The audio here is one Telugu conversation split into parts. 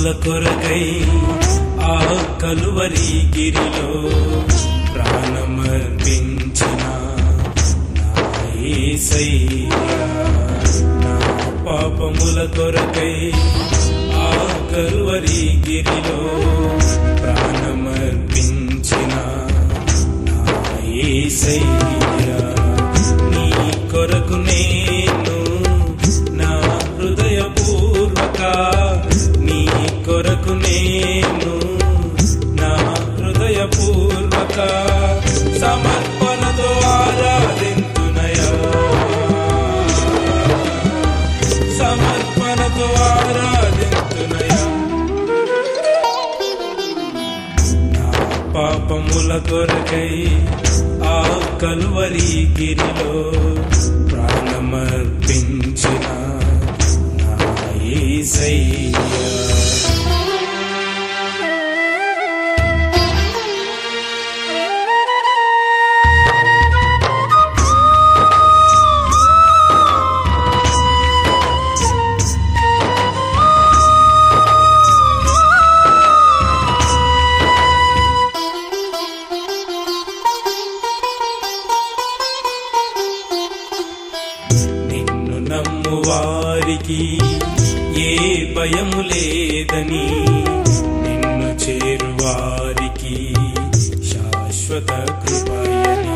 పాపముల కొరకై ఆ కలువరి గిరిలో ప్రాణమర్పించిన నా యేసయ్యా నా పాపముల కొరకై ఆ కలువరి గిరిలో ప్రాణమర్పించిన నా యేసయ్యా నీ కొరకు నేను నా హృదయపూర్వక నీ కొరకు నేను నా హృదయపూర్వక సమర్పణతో ఆరాధింతునయా సమర్పణతో ఆరాధింతునయా నా పాపముల కొరకై ఆ కలువరి గిరిలో ప్రాణమర్పించిన నా యేసయ్యా నిన్ను నమ్ము వారికి ఏ భయము లేదని నిన్ను చేరు వారికి శాశ్వత కృపయని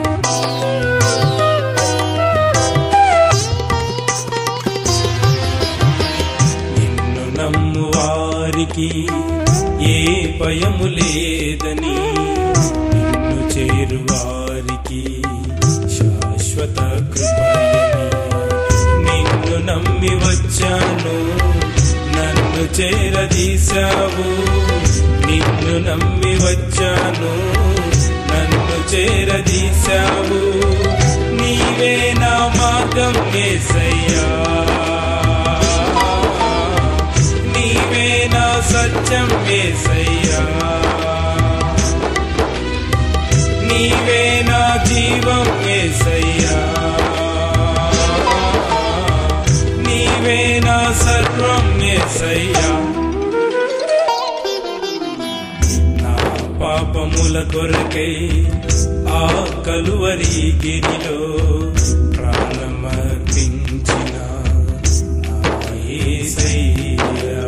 నిన్ను నమ్ము వారికి ఏ భయము లేదని నిన్ను చేరు వారికి శాశ్వత కృపయని నిన్ను నమ్మి వచ్చాను నన్ను చేరదీశావు నిన్ను నమ్మి వచ్చాను నన్ను చేరదీశావు నీవే నా మార్గం ఏసయ్యా నీవే నా సత్యం ఏసయ్యా నీవే నా జీవం ఏసయ్యా నీవే నా సర్వం ఏసయ్యా నా పాపముల కొరకై ఆ కలువరి గిరిలో ప్రాణమర్పించిన నా యేసయ్యా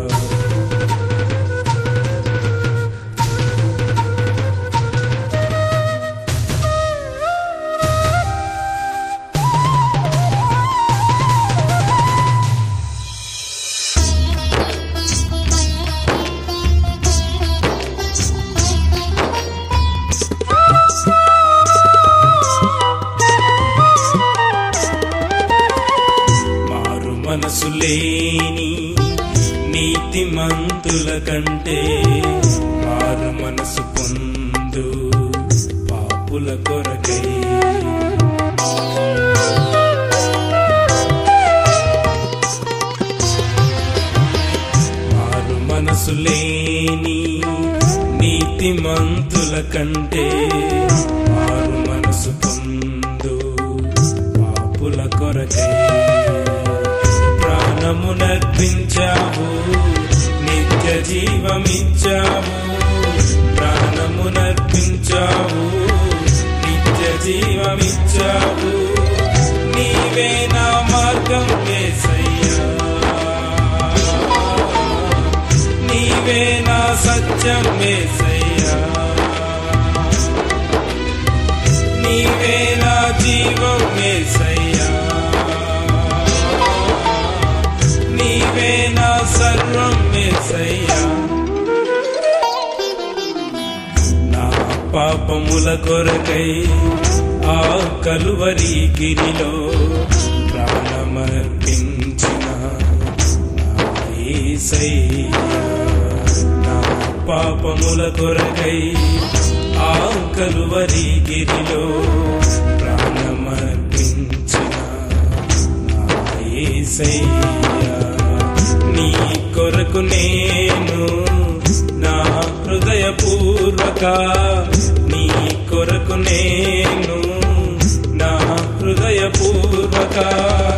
మారు మనసు లేని నీతిమంతుల కంటే మారు మనసు పొందు పాపుల కొరకై మారు మనసు లేని నీతిమంతుల కంటే మారు మనసు పొందు పాపుల కొరకై ప్రాణమునర్పించావు నిత్య జీవమిచ్చావు ప్రాణమునర్పించావు నిత్య జీవమిచ్చావు నీవే నా మార్గం వేసయ్యా నీవే నా సత్యం వేసయ్యా నీవే నా జీవం వేసయ్యా నీవే నా సర్వం వేసయ్యా నా పాపముల కొరకై ఆ కలువరి గిరిలో ప్రాణమర్పించిన నా యేసయ్యా నా పాపముల కొరకై ఆ కలువరి గిరిలో ప్రాణమర్పించిన నా యేసయ్యా నీ కొరకు నేను నా హృదయపూర్వక నీ కొరకు నేను నా హృదయపూర్వక